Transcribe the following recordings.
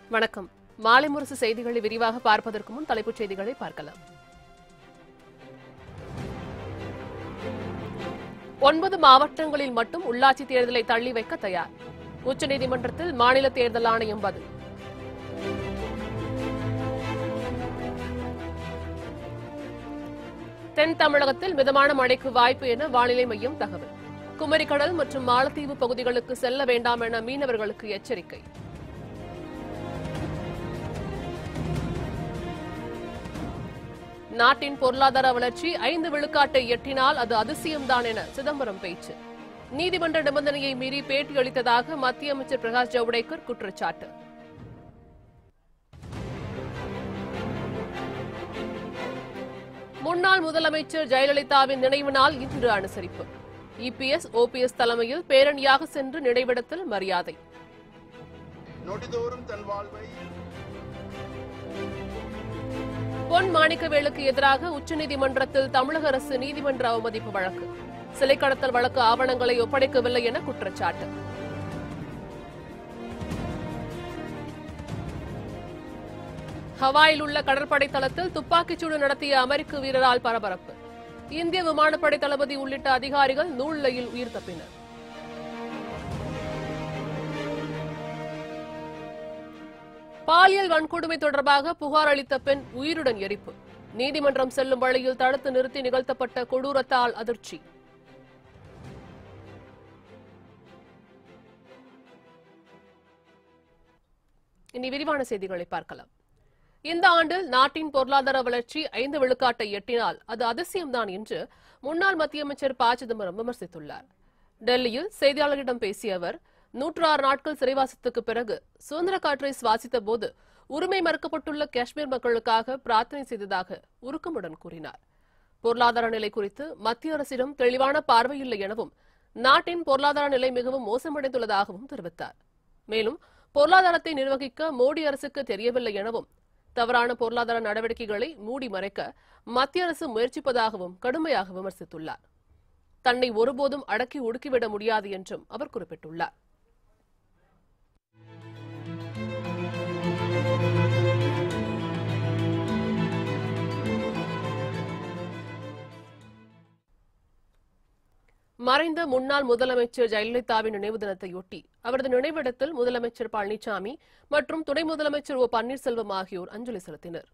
வணக்கம் மாலை முரசு செய்திகளை விரிவாக பார்ப்பதற்கு முன் தலைப்புச் செய்திகளை பார்க்கலாம் ஒன்பது மாவட்டங்களில் மட்டும் உள்ளாட்சி தேர்தலை தள்ளி வைக்க தயார் உச்சநீதிமன்றத்தில் மாநில தேர்தல் ஆணையம் பதில் தென் தமிழகத்தில் மிதமான மழைக்கு வாய்ப்பு என வானிலை மையம் தகவல் குமரிக்கடல் மற்றும் மாலத்தீவு பகுதிகளுக்கு செல்ல வேண்டாம் என மீனவர்களுக்கு எச்சரிக்கை நாட்டின் பொருளாதார வளர்ச்சி ஐந்து விழுக்காட்டை எட்டினால் அது அதிசயம்தான் என சிதம்பரம் பேச்சு நீதிமன்ற நிபந்தனையை மீறி பேட்டியளித்ததாக மத்திய அமைச்சர் பிரகாஷ் ஜவடேகர் குற்றச்சாட்டு முன்னாள் முதலமைச்சர் ஜெயலலிதாவின் நினைவு நாள் இன்று அனுசரிப்பு இபிஎஸ் ஓபிஎஸ் தலைமையில் பேரணியாக சென்று நினைவிடத்தில் மரியாதை நொடிதோறும் தன் வாழ்வை பொன் மாணிக்கவேலுக்கு எதிராக உச்சநீதிமன்றத்தில் தமிழக அரசு நீதிமன்ற அவமதிப்பு வழக்கு சிலை கடத்தல் வழக்கு ஆவணங்களை ஒப்படைக்கவில்லை என குற்றச்சாட்டு ஹவாயில் உள்ள கடற்படை தளத்தில் துப்பாக்கிச்சூடு நடத்திய அமெரிக்க வீரரால் பரபரப்பு இந்திய விமானப்படை தளபதி உள்ளிட்ட அதிகாரிகள் நூல்லையில் உயிர் தப்பினர் பாலியல் வன்கொடுமை தொடர்பாக புகார் அளித்த பெண் உயிருடன் எரிப்பு நீதிமன்றம் செல்லும் வழியில் தடுத்து நிறுத்தி நிகழ்த்தப்பட்ட கொடூரத்தால் அதிர்ச்சி இனி விரிவான செய்திகளை பார்க்கலாம் இந்த ஆண்டில் நாட்டின் பொருளாதார வளர்ச்சி ஐந்து விழுக்காட்டை எட்டினால் அது அதிசயம்தான் என்று முன்னாள் மத்திய அமைச்சர் ப சிதம்பரம் விமர்சித்துள்ளார் டெல்லியில் செய்தியாளர்களிடம் பேசிய அவர் நூற்று ஆறு நாட்கள் சிறைவாசத்துக்கு பிறகு சுதந்திர காற்றை சுவாசித்த போது உரிமை மறுக்கப்பட்டுள்ள காஷ்மீர் மக்களுக்காக பிரார்த்தனை செய்ததாக உருக்கமுடன் கூறினார் பொருளாதார நிலை குறித்து மத்திய அரசிடம் தெளிவான பார்வையில்லை எனவும் நாட்டின் பொருளாதார நிலை மிகவும் மோசமடைந்துள்ளதாகவும் தெரிவித்தார் மேலும் பொருளாதாரத்தை நிர்வகிக்க மோடி அரசுக்கு தெரியவில்லை எனவும் தவறான பொருளாதார நடவடிக்கைகளை மூடி மறைக்க மத்திய அரசு முயற்சிப்பதாகவும் கடுமையாக விமர்சித்துள்ளார் தன்னை ஒருபோதும் அடக்கி ஒடுக்கிவிட முடியாது என்றும் அவர் குறிப்பிட்டுள்ளார் மறைந்த முன்னாள் முதலமைச்சர் ஜெயலலிதாவின் நினைவு தினத்தையொட்டி அவரது நினைவிடத்தில் முதலமைச்சர் பழனிசாமி மற்றும் துணை முதலமைச்சர் ஓ பன்னீர்செல்வம் ஆகியோர் அஞ்சலி செலுத்தினர்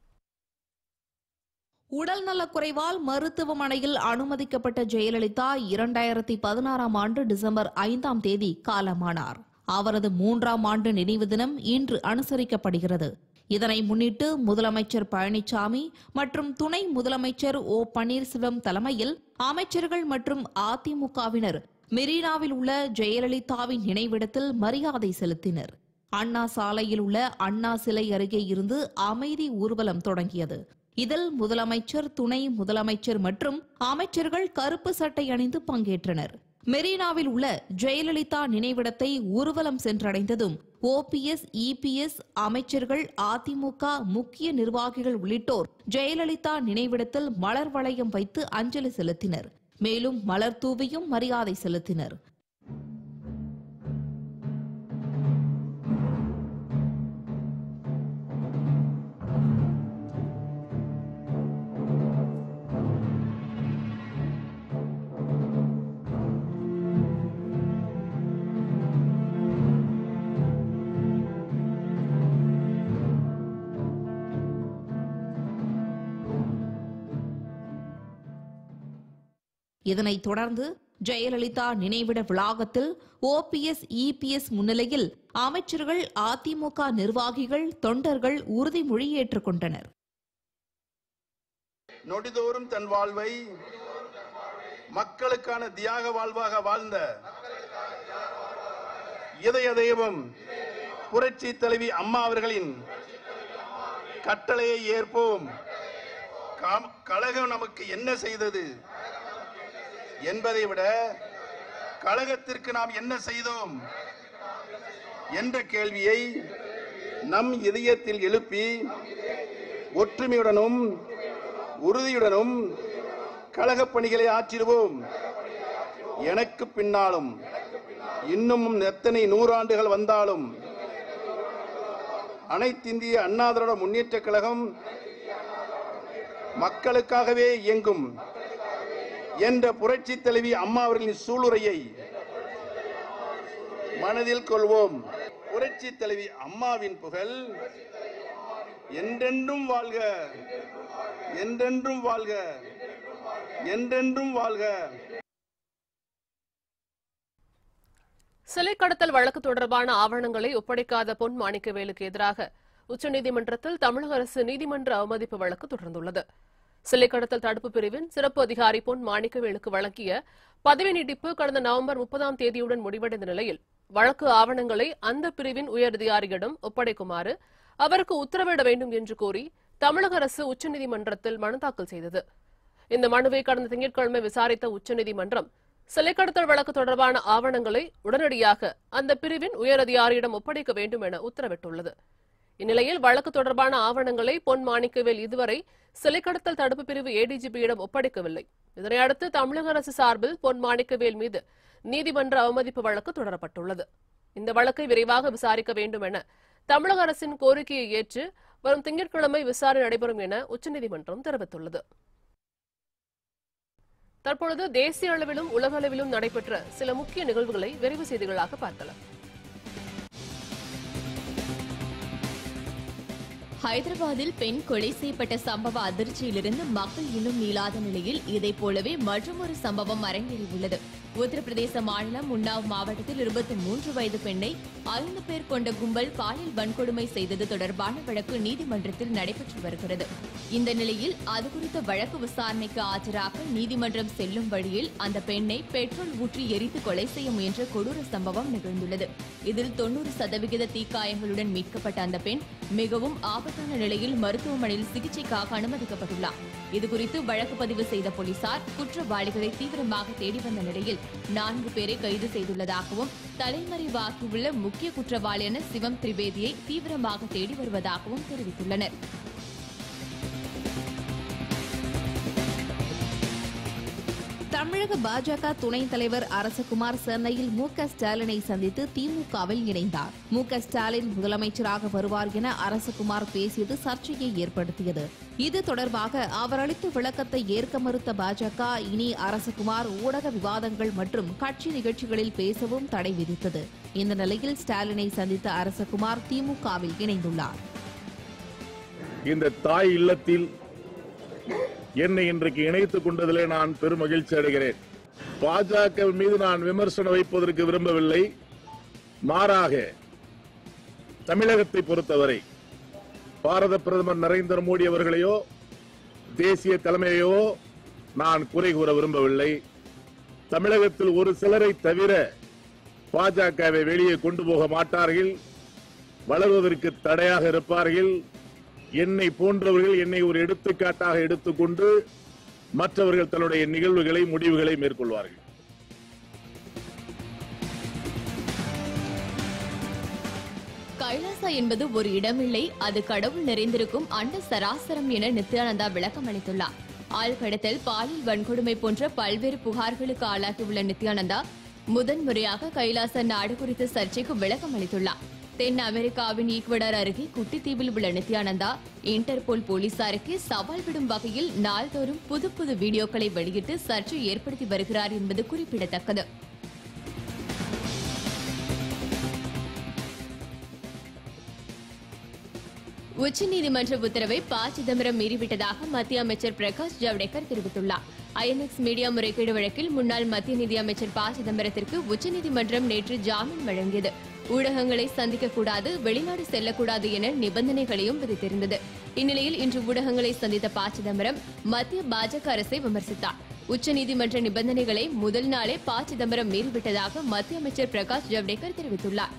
உடல்நலக் குறைவால் மருத்துவமனையில் அனுமதிக்கப்பட்ட ஜெயலலிதா இரண்டாயிரத்தி பதினாறாம் ஆண்டு டிசம்பர் ஐந்தாம் தேதி காலமானார் அவரது மூன்றாம் ஆண்டு நினைவு தினம் இன்று அனுசரிக்கப்படுகிறது இதனை முன்னிட்டு முதலமைச்சர் பழனிசாமி மற்றும் துணை முதலமைச்சர் ஓ பன்னீர்செல்வம் தலைமையில் அமைச்சர்கள் மற்றும் அதிமுகவினர் மெரினாவில் உள்ள ஜெயலலிதாவின் நினைவிடத்தில் மரியாதை செலுத்தினர் அண்ணா சாலையில் உள்ள அண்ணா சிலை அருகே இருந்து அமைதி ஊர்வலம் தொடங்கியது இதில் முதலமைச்சர் துணை முதலமைச்சர் மற்றும் அமைச்சர்கள் கருப்பு சட்டை அணிந்து பங்கேற்றனர் மெரினாவில் உள்ள ஜெயலலிதா நினைவிடத்தை ஊர்வலம் சென்றடைந்ததும் ஓபிஎஸ் இபிஎஸ் அமைச்சர்கள் அதிமுக முக்கிய நிர்வாகிகள் உள்ளிட்டோர் ஜெயலலிதா நினைவிடத்தில் மலர் வளையம் வைத்து அஞ்சலி செலுத்தினர் மேலும் மலர் தூவியும் மரியாதை செலுத்தினர் இதனைத் தொடர்ந்து ஜெயலலிதா நினைவிட வளாகத்தில் ஓபிஎஸ் இபிஎஸ் முன்னிலையில் அமைச்சர்கள் அதிமுக நிர்வாகிகள் தொண்டர்கள் உறுதிமொழி ஏற்றுக்கொண்டனர் நொடிதோறும் தன் வாழ்வை மக்களுக்கான தியாக வாழ்வாக வாழ்ந்த இதய தெய்வம் புரட்சி தலைவி அம்மா அவர்களின் கட்டளையை ஏற்போம் காம்- கழகம் நமக்கு என்ன செய்தது என்பதை விட கழகத்திற்கு நாம் என்ன செய்தோம் என்ற கேள்வியை நம் இதயத்தில் எழுப்பி ஒற்றுமையுடனும் உறுதியுடனும் கழகப் பணிகளை ஆற்றிடுவோம் எனக்கு பின்னாலும் இன்னும் எத்தனை நூறாண்டுகள் வந்தாலும் அனைத்திந்திய அண்ணா திராவிட முன்னேற்றக் கழகம் மக்களுக்காகவே இயங்கும் என்ற புரட்சி தலைவி அம்மா அவர்களின் சூளுரையை மனதில் கொள்வோம் புரட்சி தலைவி அம்மாவின் புகழ் என்றென்றும் வாழ்க என்றென்றும் வாழ்க என்றென்றும் வாழ்க சிலை கடத்தல் வழக்கு தொடர்பான ஆவணங்களை ஒப்படைக்காத பொன் மாணிக்கவேலுக்கு எதிராக உச்சநீதிமன்றத்தில் தமிழக அரசு நீதிமன்ற அவமதிப்பு வழக்கு தொடர்ந்துள்ளது சிலை கடத்தல் தடுப்பு பிரிவின் சிறப்பு அதிகாரி பொன் மாணிக்கவேலுக்கு வழங்கிய பதவி நீட்டிப்பு கடந்த நவம்பர் முப்பதாம் தேதியுடன் முடிவடைந்த நிலையில் வழக்கு ஆவணங்களை அந்த பிரிவின் உயரதிகாரியிடம் ஒப்படைக்குமாறு அவருக்கு உத்தரவிட வேண்டும் என்று கோரி தமிழக அரசு உச்சநீதிமன்றத்தில் மனு தாக்கல் செய்தது இந்த மனுவை கடந்த திங்கட்கிழமை விசாரித்த உச்சநீதிமன்றம் சிலை கடத்தல் வழக்கு தொடர்பான ஆவணங்களை உடனடியாக அந்த பிரிவின் உயரதிகாரியிடம் ஒப்படைக்க வேண்டும் என உத்தரவிட்டுள்ளது இந்நிலையில் வழக்கு தொடர்பான ஆவணங்களை பொன் மாணிக்கவேல் இதுவரை சிலை கடத்தல் தடுப்பு பிரிவு ஏடிஜிபியிடம் ஒப்படைக்கவில்லை இதனையடுத்து தமிழக அரசு சார்பில் பொன் மாணிக்கவேல் மீது நீதிமன்ற அவமதிப்பு வழக்கு தொடரப்பட்டுள்ளது இந்த வழக்கை விரைவாக விசாரிக்க வேண்டும் என தமிழக அரசின் கோரிக்கையை ஏற்று வரும் திங்கட்கிழமை விசாரணை நடைபெறும் என உச்சநீதிமன்றம் தெரிவித்துள்ளது தற்பொழுது தேசிய அளவிலும் உலக அளவிலும் நடைபெற்ற சில முக்கிய நிகழ்வுகளை விரைவு செய்திகளாக பார்க்கலாம் ஹைதராபாத்தில் பெண் கொலை செய்யப்பட்ட சம்பவ அதிர்ச்சியிலிருந்து மக்கள் இன்னும் மீளாத நிலையில் இதைப் போலவே மற்றொரு சம்பவம் அரங்கேறியுள்ளது உத்தரப்பிரதேச மாநிலம் உன்னாவ் மாவட்டத்தில் இருபத்தி மூன்று வயது பெண்ணை ஐந்து பேர் கொண்ட கும்பல் பாலியல் வன்கொடுமை செய்தது தொடர்பான வழக்கு நீதிமன்றத்தில் நடைபெற்று வருகிறது இந்த நிலையில் அது குறித்த வழக்கு விசாரணைக்கு ஆஜராக நீதிமன்றம் செல்லும் வழியில் அந்த பெண்ணை பெட்ரோல் ஊற்றி எரித்து கொலை செய்ய முயன்ற கொடூர சம்பவம் நிகழ்ந்துள்ளது இதில் தொன்னூறு சதவிகித தீக்காயங்களுடன் மீட்கப்பட்ட அந்த பெண் மிகவும் ஆபத்தான நிலையில் மருத்துவமனையில் சிகிச்சைக்காக அனுமதிக்கப்பட்டுள்ளார் இதுகுறித்து வழக்கு பதிவு செய்த போலீசார் குற்றவாளிகளை தீவிரமாக தேடி வந்த நிலையில் நான்கு பேரை கைது செய்துள்ளதாகவும் தலைமறைவாகியுள்ள முக்கிய குற்றவாளியான சிவம் திரிவேதியை தீவிரமாக தேடி வருவதாகவும் தெரிவித்துள்ளனர் தமிழக பாஜக துணைத் தலைவர் அரசகுமார் சென்னையில் மு க ஸ்டாலினை சந்தித்து திமுகவில் இணைந்தார் மு க ஸ்டாலின் முதலமைச்சராக வருவார் என அரசகுமார் பேசியது சர்ச்சையை ஏற்படுத்தியது இது தொடர்பாக அவர் அளித்த விளக்கத்தை ஏற்க மறுத்த பாஜக இனி அரசகுமார் ஊடக விவாதங்கள் மற்றும் கட்சி நிகழ்ச்சிகளில் பேசவும் தடை விதித்தது இந்த நிலையில் ஸ்டாலினை சந்தித்த அரசகுமார் திமுகவில் இணைந்துள்ளார் இந்த தாய் இல்லத்தில் என்னை இன்றைக்கு இணைத்துக் கொண்டதிலே நான் பெரும் மகிழ்ச்சி அடைகிறேன் பாஜக மீது நான் விமர்சனம் வைப்பதற்கு விரும்பவில்லை மாறாக தமிழகத்தை பொறுத்தவரை பாரத பிரதமர் நரேந்திர மோடி அவர்களையோ தேசிய தலைமையோ நான் குறை கூற விரும்பவில்லை தமிழகத்தில் ஒரு சிலரை தவிர பாஜகவை வெளியே கொண்டு போக மாட்டார்கள் வளர்வதற்கு தடையாக இருப்பார்கள் என்னை போன்றவர்கள் என்னை ஒரு எடுத்துக்காட்டாக எடுத்துக்கொண்டு மற்றவர்கள் தன்னுடைய நிகழ்வுகளை முடிவுகளை மேற்கொள்வார்கள் கைலாசா என்பது ஒரு இடமில்லை அது கடவுள் நிறைந்திருக்கும் அண்ட சராசரம் என நித்யானந்தா விளக்கம் அளித்துள்ளார் ஆழ்கடத்தல் பாலியல் வன்கொடுமை போன்ற பல்வேறு புகார்களுக்கு ஆளாகியுள்ள நித்யானந்தா முதன்முறையாக கைலாச நாடு குறித்த சர்ச்சைக்கு விளக்கம் அளித்துள்ளார் தென் அமெரிக்காவின் ஈக்வடர் அருகே குட்டித்தீவில் உள்ள நித்யானந்தா இன்டர்போல் போலீசாருக்கு சவால் விடும் வகையில் நாள்தோறும் புது புது வீடியோக்களை வெளியிட்டு சர்ச்சை ஏற்படுத்தி வருகிறார் என்பது குறிப்பிடத்தக்கது உச்சநீதிமன்ற உத்தரவை ப சிதம்பரம் மீறிவிட்டதாக மத்திய அமைச்சர் பிரகாஷ் ஜவடேகர் தெரிவித்துள்ளார் ஐஎன்எக்ஸ் மீடியா முறைகேடு வழக்கில் முன்னாள் மத்திய நிதியமைச்சர் ப சிதம்பரத்திற்கு உச்சநீதிமன்றம் நேற்று ஜாமீன் வழங்கியது ஊடகங்களை சந்திக்கக்கூடாது வெளிநாடு செல்லக்கூடாது என நிபந்தனைகளையும் விதித்திருந்தது இந்நிலையில் இன்று ஊடகங்களை சந்தித்த ப சிதம்பரம் மத்திய பாஜக அரசை விமர்சித்தார் உச்சநீதிமன்ற நிபந்தனைகளை முதல் நாளே ப சிதம்பரம் மீறிவிட்டதாக மத்திய அமைச்சர் பிரகாஷ் ஜவடேகர் தெரிவித்துள்ளார்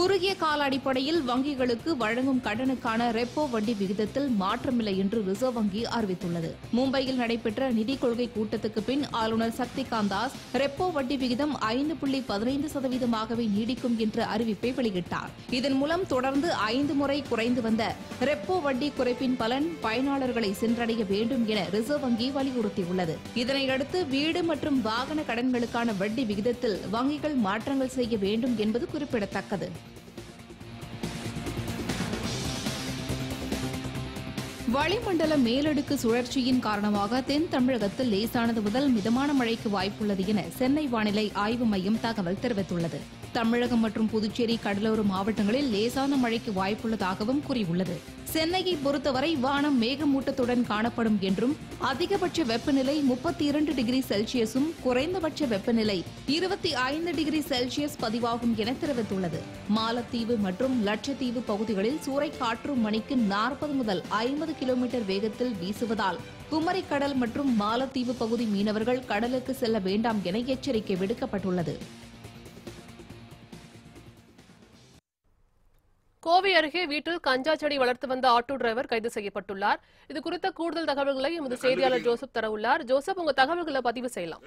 குறுகிய கால அடிப்படையில் வங்கிகளுக்கு வழங்கும் கடனுக்கான ரெப்போ வட்டி விகிதத்தில் மாற்றமில்லை என்று ரிசர்வ் வங்கி அறிவித்துள்ளது மும்பையில் நடைபெற்ற நிதிக் கொள்கை கூட்டத்துக்கு பின் ஆளுநர் சக்திகாந்த் தாஸ் ரெப்போ வட்டி விகிதம் ஐந்து புள்ளி பதினைந்து சதவீதமாகவே நீடிக்கும் என்ற அறிவிப்பை வெளியிட்டார் இதன் மூலம் தொடர்ந்து ஐந்து முறை குறைந்து வந்த ரெப்போ வட்டி குறைப்பின் பலன் பயனாளர்களை சென்றடைய வேண்டும் என ரிசர்வ் வங்கி வலியுறுத்தியுள்ளது இதனையடுத்து வீடு மற்றும் வாகன கடன்களுக்கான வட்டி விகிதத்தில் வங்கிகள் மாற்றங்கள் செய்ய வேண்டும் என்பது குறிப்பிடத்தக்கது வளிமண்டல மேலடுக்கு சுழற்சியின் காரணமாக தென் தமிழகத்தில் லேசானது முதல் மிதமான மழைக்கு வாய்ப்புள்ளது என சென்னை வானிலை ஆய்வு மையம் தகவல் தெரிவித்துள்ளது தமிழகம் மற்றும் புதுச்சேரி கடலோர மாவட்டங்களில் லேசான மழைக்கு வாய்ப்புள்ளதாகவும் கூறியுள்ளது சென்னையை பொறுத்தவரை வானம் மேகமூட்டத்துடன் காணப்படும் என்றும் அதிகபட்ச வெப்பநிலை முப்பத்தி இரண்டு டிகிரி செல்சியஸும் குறைந்தபட்ச வெப்பநிலை இருபத்தி ஐந்து டிகிரி செல்சியஸ் பதிவாகும் என தெரிவித்துள்ளது மாலத்தீவு மற்றும் லட்சத்தீவு பகுதிகளில் சூறைக்காற்று மணிக்கு நாற்பது முதல் ஐம்பது கிலோமீட்டர் வேகத்தில் வீசுவதால் குமரி கடல் மற்றும் மாலத்தீவு பகுதி மீனவர்கள் கடலுக்கு செல்ல வேண்டாம் என எச்சரிக்கை விடுக்கப்பட்டுள்ளது கோவை அருகே வீட்டில் கஞ்சா செடி வளர்த்து வந்த ஆட்டோ டிரைவர் கைது செய்யப்பட்டுள்ளார் இது குறித்த கூடுதல் தகவல்களை எமது செய்தியாளர் ஜோசப் தர உள்ளார் ஜோசப் உங்க தகவல்களை பதிவு செய்யலாம்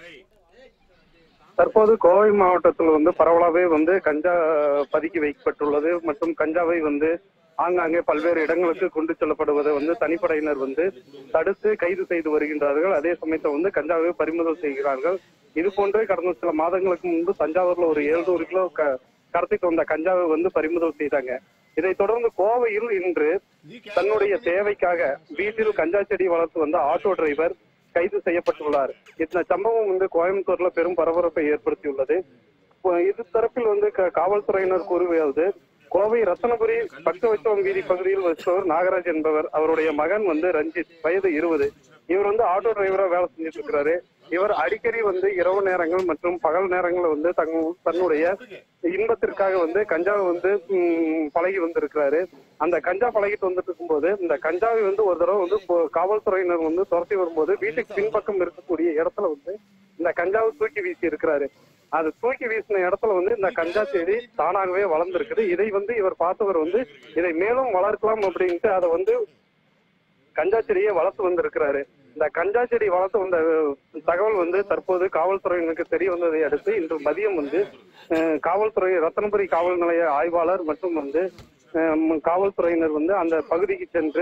தற்போது கோவை மாவட்டத்தில் வந்து பரவலாகவே வந்து கஞ்சா பதுக்கி வைக்கப்பட்டுள்ளது மற்றும் கஞ்சாவை வந்து ஆங்காங்கே பல்வேறு இடங்களுக்கு கொண்டு செல்லப்படுவதை வந்து தனிப்படையினர் வந்து தடுத்து கைது செய்து வருகின்றார்கள் அதே சமயத்தில் வந்து கஞ்சாவை பறிமுதல் செய்கிறார்கள் இது போன்றே கடந்த சில மாதங்களுக்கு முன்பு தஞ்சாவூர்ல ஒரு எழுநூறு கிலோ க கடத்திட்டு வந்த கஞ்சாவை வந்து பறிமுதல் செய்தாங்க இதைத் தொடர்ந்து கோவையில் இன்று தன்னுடைய தேவைக்காக வீட்டில் கஞ்சா செடி வளர்த்து வந்த ஆட்டோ டிரைவர் கைது செய்யப்பட்டுள்ளார் இந்த சம்பவம் வந்து கோயம்புத்தூர்ல பெரும் பரபரப்பை ஏற்படுத்தியுள்ளது இப்போ இது தரப்பில் வந்து க- காவல்துறையினர் கூறுவது கோவை ரத்தனபுரி பக்தவச்சவம் வீதி பகுதியில் வசிப்பவர் நாகராஜ் என்பவர் அவருடைய மகன் வந்து ரஞ்சித் வயது இருபது இவர் வந்து ஆட்டோ டிரைவரா வேலை செஞ்சுட்டு இருக்கிறாரு இவர் அடிக்கடி வந்து இரவு நேரங்கள் மற்றும் பகல் நேரங்கள்ல வந்து தங் தன்னுடைய இன்பத்திற்காக வந்து கஞ்சாவை வந்து ம், பழகி வந்திருக்கிறாரு அந்த கஞ்சா பழகிட்டு வந்துட்டு இருக்கும்போது இந்த கஞ்சாவை வந்து ஒரு தடவை வந்து போ- காவல்துறையினர் வந்து துரத்தி வரும்போது வீட்டுக்கு பின்பக்கம் இருக்கக்கூடிய இடத்துல வந்து இந்த கஞ்சாவை தூக்கி வீசி இருக்கிறாரு அது தூக்கி வீசின இடத்துல வந்து இந்த கஞ்சா செடி தானாகவே வளர்ந்திருக்குது இதை வந்து இவர் பார்த்தவர் வந்து இதை மேலும் வளர்க்கலாம் அப்படின்ட்டு அதை வந்து கஞ்சா செடியை வளர்த்து வந்திருக்கிறாரு இந்த கஞ்சா செடி வளர்த்து வந்த அஹ், தகவல் வந்து தற்போது காவல்துறையினருக்கு தெரிய வந்ததை அடுத்து இன்று மதியம் வந்து அஹ், காவல்துறை ரத்தனபுரி காவல் நிலைய ஆய்வாளர் மற்றும் வந்து அஹ், ம், காவல்துறையினர் வந்து அந்த பகுதிக்கு சென்று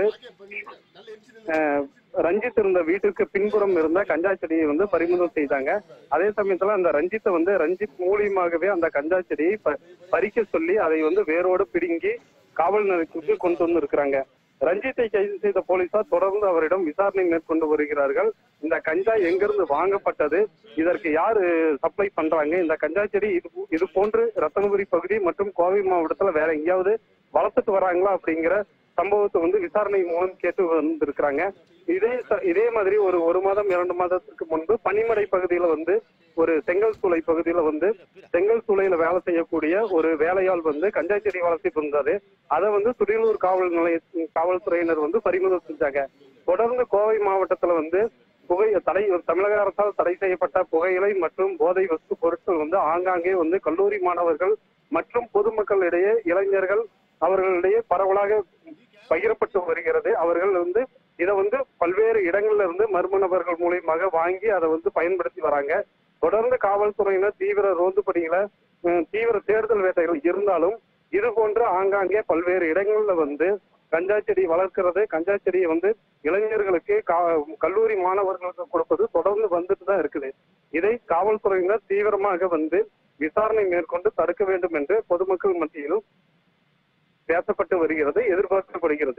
அஹ், ரஞ்சித் இருந்த வீட்டிற்கு பின்புறம் இருந்த கஞ்சா செடியை வந்து பறிமுதல் செய்தாங்க அதே சமயத்துல அந்த ரஞ்சித்தை வந்து ரஞ்சித் மூலியமாகவே அந்த கஞ்சா செடியை ப- பறிக்க சொல்லி அதை வந்து வேரோடு பிடுங்கி காவல் நிலையத்துக்கு கொண்டு வந்து இருக்கிறாங்க ரஞ்சித்தை கைது செய்த போலீசார் தொடர்ந்து அவரிடம் விசாரணை மேற்கொண்டு வருகிறார்கள் இந்த கஞ்சா எங்கிருந்து வாங்கப்பட்டது இதற்கு யாரு சப்ளை பண்றாங்க இந்த கஞ்சா செடி இது இது போன்று ரத்தனபுரி பகுதி மற்றும் கோவை மாவட்டத்துல வேற எங்கேயாவது வளர்த்துட்டு வராங்களா அப்படிங்கிற சம்பவத்தை வந்து விசாரணை மூலம் கேட்டு வந்திருக்கிறாங்க இதே ச- இதே மாதிரி ஒரு ஒரு மாதம் இரண்டு மாதத்துக்கு முன்பு பனிமடை பகுதியில வந்து ஒரு செங்கல் சூளை பகுதியில வந்து செங்கல் சூளையில வேலை செய்யக்கூடிய ஒரு வேலையாள் வந்து கஞ்சா செடி வளர்த்திட்டு இருந்தாரு அதை வந்து துடியலூர் காவல் நிலைய காவல்துறையினர் வந்து பறிமுதல் செஞ்சாங்க தொடர்ந்து கோவை மாவட்டத்துல வந்து புகை தடை தமிழக அரசால் தடை செய்யப்பட்ட புகையிலை மற்றும் போதை வஸ்து பொருட்கள் வந்து ஆங்காங்கே வந்து கல்லூரி மாணவர்கள் மற்றும் பொதுமக்களிடையே இளைஞர்கள் அவர்களிடையே பரவலாக பகிரப்பட்டு வருகிறது அவர்கள் வந்து இதை வந்து பல்வேறு இடங்கள்ல இருந்து மர்ம நபர்கள் மூலியமாக வாங்கி அதை வந்து பயன்படுத்தி வராங்க தொடர்ந்து காவல்துறையினர் தீவிர ரோந்து பணிகளை உம், தீவிர தேடுதல் வேட்டைகள் இருந்தாலும் இது போன்ற ஆங்காங்கே பல்வேறு இடங்கள்ல வந்து கஞ்சா செடி வளர்க்கிறது கஞ்சா செடியை வந்து இளைஞர்களுக்கு கா- கல்லூரி மாணவர்களுக்கு கொடுப்பது தொடர்ந்து வந்துட்டு தான் இருக்குது இதை காவல்துறையினர் தீவிரமாக வந்து விசாரணை மேற்கொண்டு தடுக்க வேண்டும் என்று பொதுமக்கள் மத்தியிலும் பேசப்பட்டு வருகிறது எதிர்பார்க்கப்படுகிறது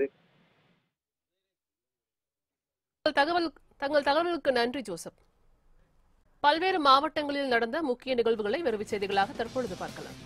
தங்கள் தகவல் தங்கள் தகவலுக்கு நன்றி ஜோசப் பல்வேறு மாவட்டங்களில் நடந்த முக்கிய நிகழ்வுகளை விரைவு செய்திகளாக தற்பொழுது பார்க்கலாம்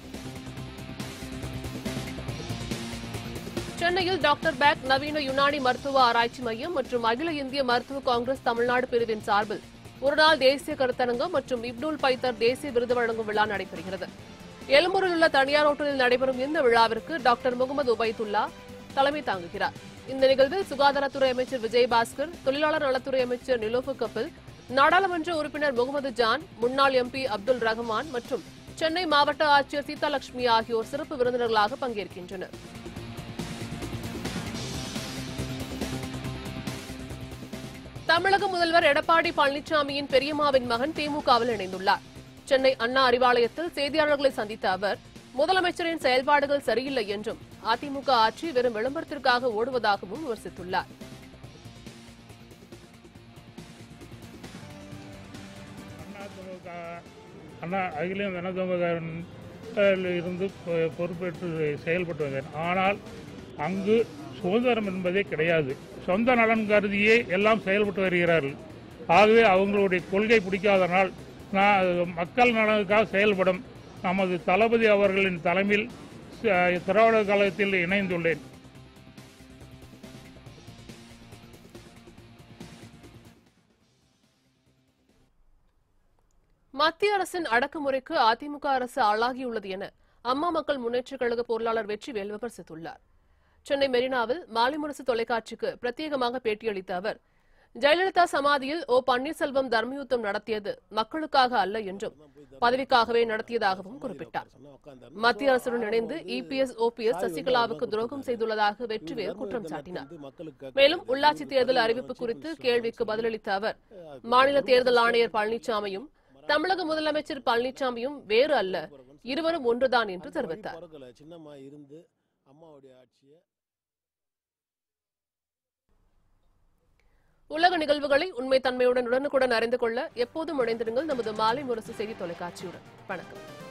சென்னையில் டாக்டர் பேக் நவீன யுனானி மருத்துவ ஆராய்ச்சி மையம் மற்றும் அகில இந்திய மருத்துவ காங்கிரஸ் தமிழ்நாடு பிரிவின் சார்பில் ஒருநாள் தேசிய கருத்தரங்கம் மற்றும் இப்னுல் பைத்தர் தேசிய விருது வழங்கும் விழா நடைபெறுகிறது எழும்பூரில் உள்ள தனியார் ஹோட்டலில் நடைபெறும் இந்த விழாவிற்கு டாக்டர் முகமது உபைதுல்லா தலைமை தாங்குகிறார் இந்த நிகழ்வில் சுகாதாரத்துறை அமைச்சர் விஜயபாஸ்கர் தொழிலாளர் நலத்துறை அமைச்சர் நிலோஃபு கபில் நாடாளுமன்ற உறுப்பினர் முகமது ஜான் முன்னாள் எம்பி அப்துல் ரஹ்மான் மற்றும் சென்னை மாவட்ட ஆட்சியர் சீதாலட்சுமி ஆகியோர் சிறப்பு விருந்தினர்களாக பங்கேற்கின்றனர் தமிழக முதல்வர் எடப்பாடி பழனிசாமியின் பெரியம்மாவின் மகன் திமுகவில் இணைந்துள்ளார் சென்னை அண்ணா அறிவாலயத்தில் செய்தியாளர்களை சந்தித்த அவர் முதலமைச்சரின் செயல்பாடுகள் சரியில்லை என்றும் அதிமுக ஆட்சி வெறும் விளம்பரத்திற்காக ஓடுவதாகவும் விமர்சித்துள்ளார் அதிமுக அண்ணா அகில இந்திய அண்ணா திமுக இருந்து பொ- பொறுப்பேற்று செயல்பட்டு வந்தேன் ஆனால் அங்கு சுதந்திரம் என்பதே கிடையாது சொந்த நலன் கருதியே எல்லாம் செயல்பட்டு வருகிறார்கள் ஆகவே அவங்களுடைய கொள்கை பிடிக்காதனால் நான் மக்கள் நலனுக்காக செயல்படும் நமது தளபதி அவர்களின் தலைமையில் ச- திராவிட கழகத்தில் இணைந்துள்ளேன் மத்திய அரசின் அடக்குமுறைக்கு அதிமுக அரசு ஆளாகியுள்ளது என அம்மா மக்கள் முன்னேற்றக் கழக பொருளாளர் வெற்றிவேல் விமர்சித்துள்ளார் சென்னை மெரினாவில் மாலை முரசு தொலைக்காட்சிக்கு பிரத்யேகமாக பேட்டியளித்த அவர் ஜெயலலிதா சமாதியில் ஓ பன்னீர்செல்வம் தர்மயுத்தம் நடத்தியது மக்களுக்காக அல்ல என்றும் பதவிக்காகவே நடத்தியதாகவும் குறிப்பிட்டார் மத்திய அரசுடன் இணைந்து இபிஎஸ் ஓபிஎஸ் சசிகலாவுக்கு துரோகம் செய்துள்ளதாக வெற்றிவேல் குற்றம் சாட்டினார் மேலும் உள்ளாட்சி தேர்தல் அறிவிப்பு குறித்து கேள்விக்கு பதிலளித்த அவர் மாநில தேர்தல் ஆணையர் பழனிசாமியும் தமிழக முதலமைச்சர் பழனிசாமியும் வேறு அல்ல இருவரும் ஒன்றுதான் என்று தெரிவித்தார் பிறக்கல சின்னம்மா இருந்து அம்மாவுடைய ஆட்சியை உலக நிகழ்வுகளை உண்மை தன்மையுடன் உடனுக்குடன் அறிந்து கொள்ள எப்போதும் இணைந்திருங்கள் நமது மாலை முரசு செய்தி தொலைக்காட்சியுடன் வணக்கம்